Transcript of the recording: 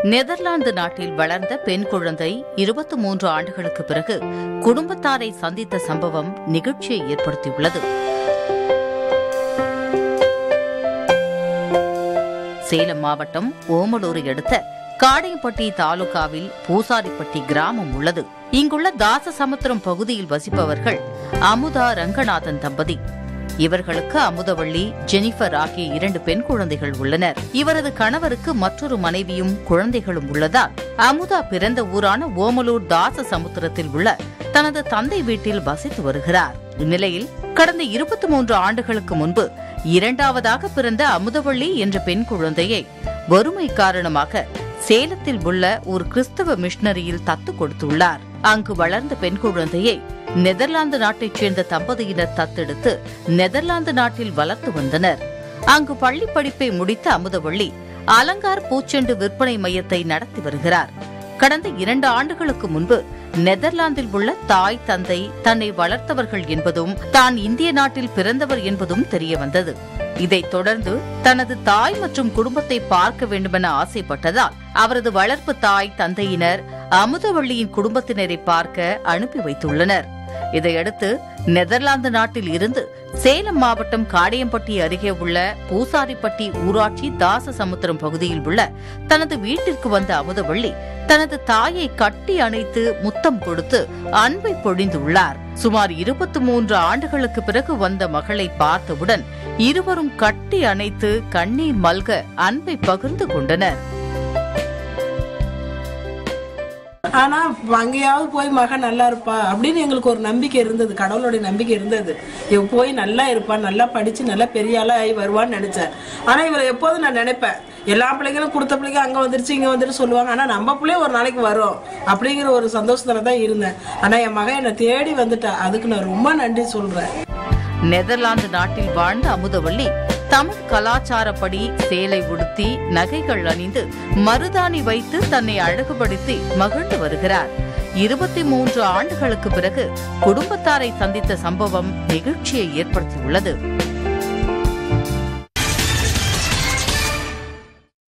Netherlands நாட்டில் வளர்ந்த பெண் குழந்தை இருபத்தி மூன்று ஆண்டுகளுக்கு பிறகு குடும்பத்தாரை சந்தித்த சம்பவம் நிகழ்ச்சியை ஏற்படுத்தியுள்ளது சேலம் மாவட்டம் ஓமலூரை அடுத்த காடையம்பட்டி தாலுகாவில் பூசாரிப்பட்டி கிராமம் உள்ளது இங்குள்ள தாசசமுத்திரம் பகுதியில் வசிப்பவர்கள் அமுதா ரங்கநாதன் தம்பதி இவர்களுக்கு அமுதவள்ளி ஜெனிஃபர் ஆகிய இரண்டு பெண் குழந்தைகள் உள்ளனர் இவரது கணவருக்கு மற்றொரு மனைவியும் குழந்தைகளும் உள்ளதால் அமுதா பிறந்த ஊரான ஓமலூர் தாச சமுத்திரத்தில் உள்ள தனது தந்தை வீட்டில் வசித்து வருகிறார் இந்நிலையில் கடந்த இருபத்தி மூன்று ஆண்டுகளுக்கு முன்பு இரண்டாவதாக பிறந்த அமுதவள்ளி என்ற பெண் குழந்தையை வறுமை காரணமாக சேலத்தில் உள்ள ஒரு கிறிஸ்தவ மிஷனரியில் தத்து கொடுத்துள்ளார் அங்கு வளர்ந்த பெண் குழந்தையை நெதர்லாந்து நாட்டைச் சேர்ந்த தம்பதியினர் தத்தெடுத்து நெதர்லாந்து நாட்டில் வளர்த்து வந்தனர் அங்கு பள்ளி படிப்பை முடித்த அமுதவள்ளி அலங்கார் பூச்செண்டு விற்பனை மையத்தை நடத்தி வருகிறார் கடந்த இரண்டு ஆண்டுகளுக்கு முன்பு நெதர்லாந்தில் உள்ள தாய் தந்தை தன்னை வளர்த்தவர்கள் என்பதும் தான் இந்திய நாட்டில் பிறந்தவர் என்பதும் தெரியவந்தது இதைத் தொடர்ந்து தனது தாய் மற்றும் குடும்பத்தை பார்க்க வேண்டுமென ஆசைப்பட்டதால் அவரது வளர்ப்பு தாய் தந்தையினர் அமுதவள்ளியின் குடும்பத்தினரை பார்க்க அனுப்பி வைத்துள்ளனர் இதையடுத்து நெதர்லாந்து நாட்டில் இருந்து சேலம் மாவட்டம் காடையம்பட்டி அருகே உள்ள பூசாரிப்பட்டி ஊராட்சி தாசசமுத்திரம் பகுதியில் உள்ள தனது வீட்டிற்கு வந்த அமுதவள்ளி தனது தாயை கட்டி அணைத்து முத்தம் கொடுத்து அன்பை பொழிந்துள்ளார் சுமார் இருபத்தி மூன்று ஆண்டுகளுக்கு பிறகு வந்த மகளை பார்த்தவுடன் இருவரும் கட்டி அணைத்து கண்ணீர் மல்க அன்பை பகிர்ந்து கொண்டனர் ஆனா அங்கேயாவது போய் மகன் நல்லா இருப்பா அப்படின்னு எங்களுக்கு ஒரு நம்பிக்கை இருந்தது கடவுளுடைய நம்பிக்கை இருந்தது இவ போய் நல்லா இருப்பா நல்லா படிச்சு நல்லா பெரிய ஆளா ஆகி வருவான்னு நினைச்சேன் ஆனா இவரை எப்போதும் நான் நினைப்பேன் எல்லா பிள்ளைங்களும் கொடுத்த பிள்ளைங்க அங்க வந்துருச்சு இங்க வந்துட்டு சொல்லுவாங்க ஆனா நம்ம பிள்ளைய ஒரு நாளைக்கு வரும் அப்படிங்கிற ஒரு சந்தோஷத்துல தான் இருந்தேன் ஆனா என் மகன் என்னை தேடி வந்துட்டா அதுக்கு நான் ரொம்ப நன்றி சொல்றேன் நெதர்லாந்து நாட்டில் வாழ்ந்த அமுதவள்ளி தமிழ் கலாச்சாரப்படி சேலை உடுத்தி நகைகள் அணிந்து மருதாணி வைத்து தன்னை அழகுபடுத்தி மகிழ்ந்து வருகிறார் இருபத்தி மூன்று ஆண்டுகளுக்கு பிறகு குடும்பத்தாரை சந்தித்த சம்பவம் நெகிழ்ச்சியை ஏற்படுத்தியுள்ளது